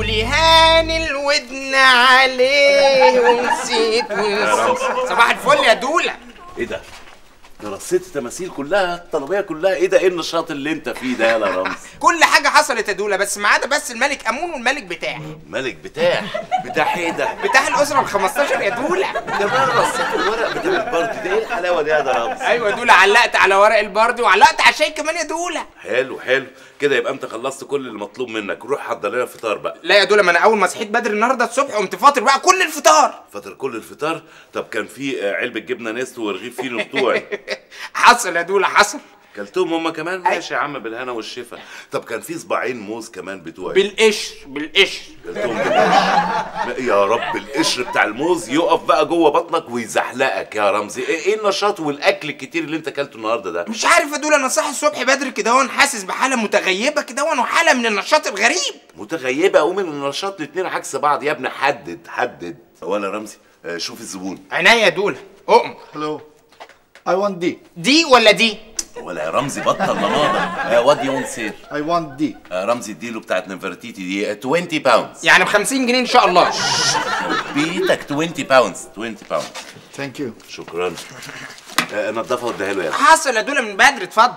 قولي هاني الودن عليه ونسيت ونسيت صباح الفل يا دوله ايه ده؟ ده رصيت التماثيل كلها الطلبيه كلها ايه ده ايه النشاط اللي انت فيه ده يا رمز كل حاجه حصلت يا دوله بس ما عدا بس الملك امون والملك بتاعي ملك بتاع بتاع ايه ده؟ بتاع الاسره ال 15 يا دوله كمان رصيت الورق بتاع البرد ده ايه الحلاوه دي يا ده رمز؟ ايوه يا دوله علقت على ورق البرد وعلقت على الشاي كمان يا دوله حلو حلو كده يبقى انت خلصت كل المطلوب منك روح حضر لنا الفطار بقى لا يا دوله ما انا اول ما صحيت بدري النهارده الصبح قمت فاطر بقى كل الفطار فطر كل الفطار طب كان في آه، علبه جبنه نستو ورغيف فينو بتوعي حصل يا دوله حصل كلتهم هما كمان ماشي يا عم بالهنا والشفا طب كان في صباعين موز كمان بتوعي بالقشر بالقشر كلتهم بالقشر يا رب القشر بتاع الموز يقف بقى جوه بطنك ويزحلقك يا رمزي ايه إيه النشاط والاكل الكتير اللي انت اكلته النهارده ده مش عارف يا دوله انا صاحي الصبح بدري كده وانا حاسس بحاله متغيبه كده وانا وحاله من النشاط الغريب متغيبه ومن النشاط الاتنين عكس بعض يا ابني حدد حدد ولا رمزي آه، شوف الزبون عينيا يا دوله اؤمر Hello. I want D. دي ولا دي ولا يا رمزي بطل لماضة وات يو سير I want D. رمزي اديله بتاعت نفرتيتي دي 20 باوندز يعني ب 50 جنيه ان شاء الله بيتك 20 باوندز 20 باوندز Thank you. شكرا آه، نضفها واديها له يا حصل يا دوله من بدري اتفضل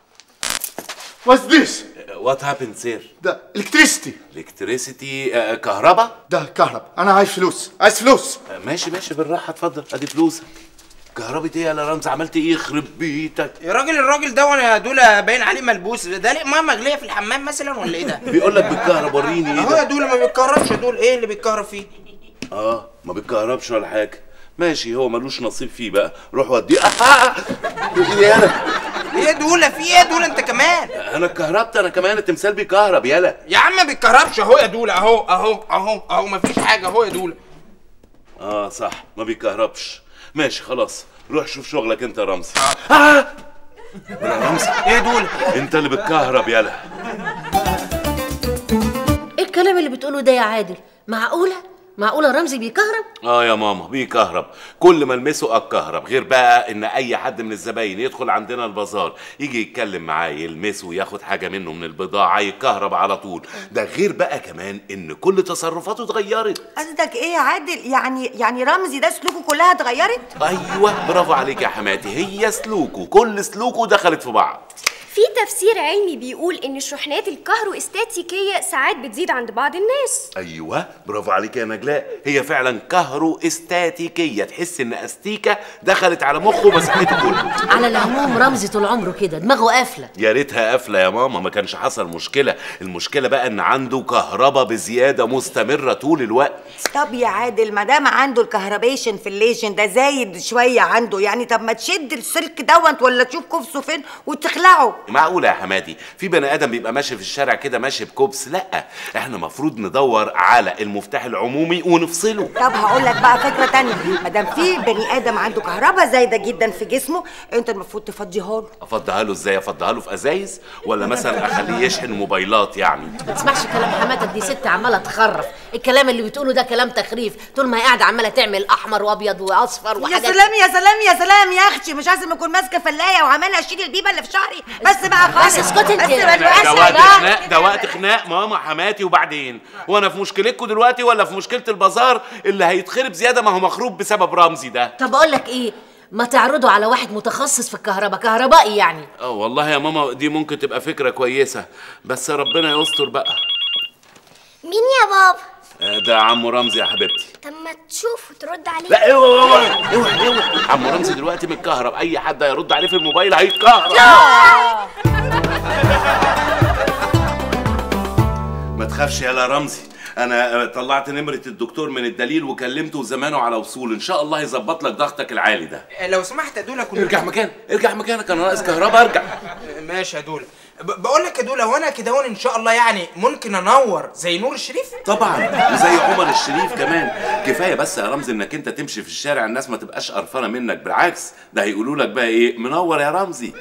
What's this? وات هابند سير ده electricity. الكتريسيتي كهرباء ده كهرب. أنا عايز فلوس. عايز فلوس. آه، ماشي ماشي بالراحه اتفضل ادي فلوسك كهرباء ايه يا رمزي عملت ايه يخرب بيتك يا راجل الراجل ده وانا يا دوله باين عليه ملبوس ده ليه ميه مغليه في الحمام مثلا ولا ايه ده؟ بيقول لك بالكهرب وريني ايه اهو يا ده دوله ما بيتكهربش يا دوله ايه اللي بيتكهرب فيه؟ اه ما بيتكهربش ولا حاجه ماشي هو ملوش نصيب فيه بقى روح وديه آه آه. ايه انا ايه يا دوله في ايه يا دوله انت كمان؟ انا اتكهربت انا كمان التمثال بيكهرب يلا يا عم ما بيتكهربش اهو يا دوله اهو اهو اهو اهو مفيش حاجه اهو يا دوله اه صح ما بيكهربش ماشي خلاص روح شوف شغلك انت يا رمزي آه. يا رمزي ايه يا دوله؟ انت اللي بتكهرب يلا ايه الكلام اللي بتقوله ده يا عادل معقوله معقوله رمزي بيكهرب اه يا ماما بيكهرب كل ما المسه اتكهرب غير بقى ان اي حد من الزباين يدخل عندنا البازار يجي يتكلم معاه يلمسه وياخد حاجه منه من البضاعه يتكهرب على طول ده غير بقى كمان ان كل تصرفاته اتغيرت قصدك ايه يا عادل يعني يعني رمزي ده سلوكه كلها اتغيرت ايوه برافو عليك يا حماتي هي سلوكه كل سلوكه دخلت في بعض في تفسير علمي بيقول ان الشحنات الكهروستاتيكيه ساعات بتزيد عند بعض الناس ايوه برافو عليك يا نجلاء هي فعلا كهرو استاتيكيه تحس ان استيكه دخلت على مخه مسحته كله على العموم رمزي طول عمره كده دماغه قافله يا ريتها قافله يا ماما ما كانش حصل مشكله المشكله بقى ان عنده كهرباء بزياده مستمره طول الوقت طب يا عادل ما دام عنده الكهربيشن في الليجن ده زايد شويه عنده يعني طب ما تشد السلك دوت ولا تشوف كفسه فين وتخلعه معقوله يا حماتي في بني ادم بيبقى ماشي في الشارع كده ماشي بكوبس لا احنا مفروض ندور على المفتاح العمومي ونفصله طب هقول لك بقى فكره تانية ما دام في بني ادم عنده كهرباء زايده جدا في جسمه انت المفروض تفضيها له افضها له ازاي افضها له في ازايز ولا مثلا اخليه يشحن موبايلات يعني ما تسمعش كلام حماتك دي ست عماله تخرف الكلام اللي بتقوله ده كلام تخريف طول ما هي قاعده عماله تعمل احمر وابيض واصفر يا وحاجات سلام يا سلام يا سلام يا اختي مش لازم اكون ماسكه فلايه وعماله اشيل البيبه اللي في شعري بس بقى خالص بس اسكتي انت. بس ما ده تبقاش وقت بقى. خناق ده وقت خناق ماما حماتي وبعدين وانا في مشكلتكم دلوقتي ولا في مشكله البازار اللي هيتخرب زياده ما هو مخروب بسبب رمزي ده طب اقول لك ايه ما تعرضوا على واحد متخصص في الكهرباء كهربائي يعني اه والله يا ماما دي ممكن تبقى فكره كويسه بس ربنا يستر بقى مين يا بابا آه، ده عمو رمزي يا حبيبتي طب ما تشوف وترد عليه لا اوعى اوعى اوعى اوعى عمو رمزي دلوقتي متكهرب اي حد هيرد عليه في الموبايل هيتكهرب ما تخافش يا رمزي انا آه، طلعت نمره الدكتور من الدليل وكلمته وزمانه على وصول ان شاء الله يظبط لك ضغطك العالي ده لو سمحت يا دوله كنت ارجع مكان ارجع مكانك انا ناقص كهرباء ارجع ماشي يا دوله ب- بقول لك يا دوله وانا كده وانا ان شاء الله يعني ممكن انور زي نور الشريف طبعا وزي عمر الشريف كمان كفايه بس يا رمزي انك انت تمشي في الشارع الناس ما تبقاش قرفانه منك بالعكس ده هيقولوا لك بقى ايه منور يا رمزي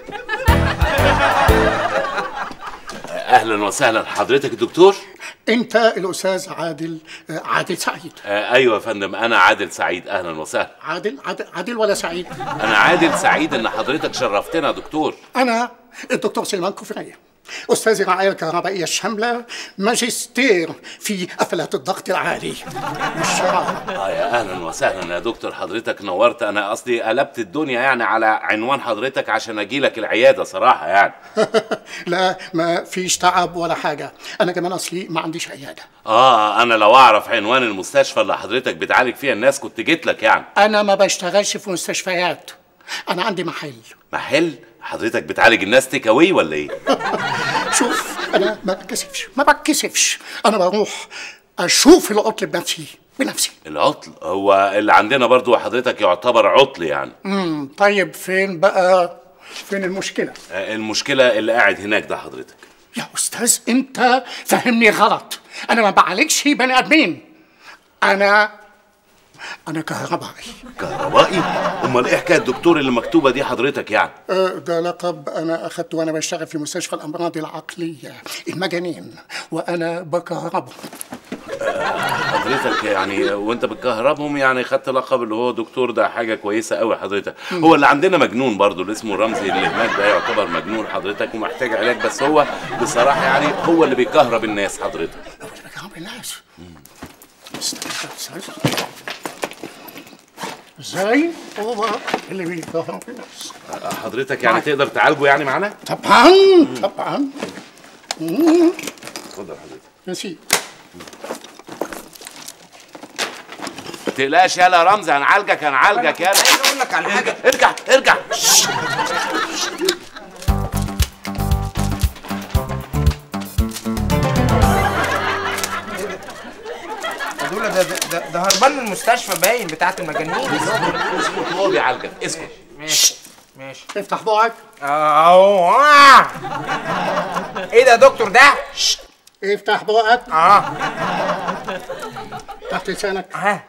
اهلا وسهلا حضرتك الدكتور انت الاستاذ عادل آه، عادل سعيد آه ايوه يا فندم انا عادل سعيد اهلا وسهلا عادل عادل, عادل ولا سعيد انا عادل سعيد ان حضرتك شرفتنا يا دكتور انا الدكتور سليمان كفرية أستاذ الرعاية الكهربائية الشاملة ماجستير في أفلات الضغط العالي والشرارة اه يا اهلا وسهلا يا دكتور حضرتك نورت انا قصدي قلبت الدنيا يعني على عنوان حضرتك عشان اجي لك العياده صراحه يعني لا ما فيش تعب ولا حاجة أنا كمان أصلي ما عنديش عيادة اه انا لو اعرف عنوان المستشفى اللي حضرتك بتعالج فيها الناس كنت جيت لك يعني أنا ما بشتغلش في مستشفيات أنا عندي محل محل حضرتك بتعالج الناس تيك أواي ولا ايه شوف أنا ما بتكسفش ما بتكسفش أنا بروح أشوف العطل بنفسي بنفسي العطل هو اللي عندنا برضو حضرتك يعتبر عطل يعني مم. طيب فين بقى فين المشكلة آه، المشكله اللي قاعد هناك ده حضرتك يا أستاذ أنت فهمني غلط أنا ما بعالجش بني آدمين أنا أنا كهربائي كهربائي امال ايه حكايه الدكتور اللي مكتوبه دي حضرتك يعني أه، ده لقب أنا أخدته وأنا بشتغل في مستشفى الأمراض العقلية المجانين وأنا بكهربهم حضرتك يعني وانت بتكهربهم يعني خدت لقب اللي هو دكتور ده حاجه كويسه قوي حضرتك هو اللي عندنا مجنون برضو اللي اسمه رمزي اللي هناك ده يعتبر مجنون حضرتك ومحتاج علاج بس هو بصراحه يعني هو اللي بيكهرب الناس حضرتك هو اللي بكهرب الناس استنى أستاذ. ازاي هو اللي بيكهرب الناس حضرتك يعني تقدر تعالجه يعني معانا طبعا طبعا اتفضل حضرتك نسيت ما تقلقش يالا يا رمزي هنعالجك هنعالجك يالا عايز اقول لك على حاجه ارجع ارجع دول ده ده, ده, ده هربان من المستشفى باين بتاعت المجانين اسكت هو بيعالجك اسكت ماشي ماشي افتح بقك اهو آه. ايه ده يا دكتور ده افتح بقك اه تحت لسانك ها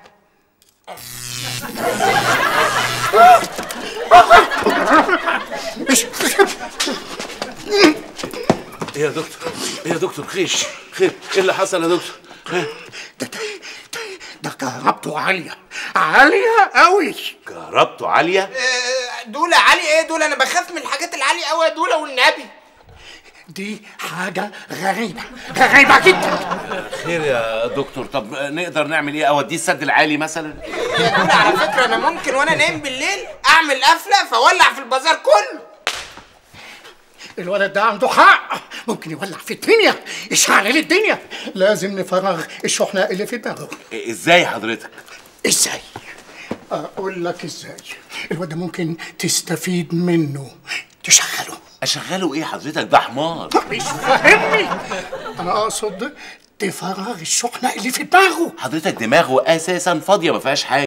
ايه يا دكتور ايه يا دكتور خيش خير ايه اللي حصل يا دكتور ها؟ ده ده ده, ده كهربته عالية عالية قوي كهربته عاليه آه، دول عالي ايه دول انا بخاف من الحاجات العاليه قوي يا دول والنبي دي حاجة غريبة غريبة جدا خير يا دكتور طب نقدر نعمل ايه اوديه السد العالي مثلا يا دول على فكره انا ممكن وانا نايم بالليل اعمل قفله فولع في البازار كله الولد ده عنده حق ممكن يولع في الدنيا يشعل الدنيا لازم نفرغ الشحنة اللي في دماغه إيه، ازاي حضرتك ازاي اقول لك ازاي الواد ده ممكن تستفيد منه تشغله اشغله ايه حضرتك ده حمار مش فاهمني انا اقصد تفرغ الشحنة اللي في دماغه حضرتك دماغه اساسا فاضيه ما فيهاش حاجه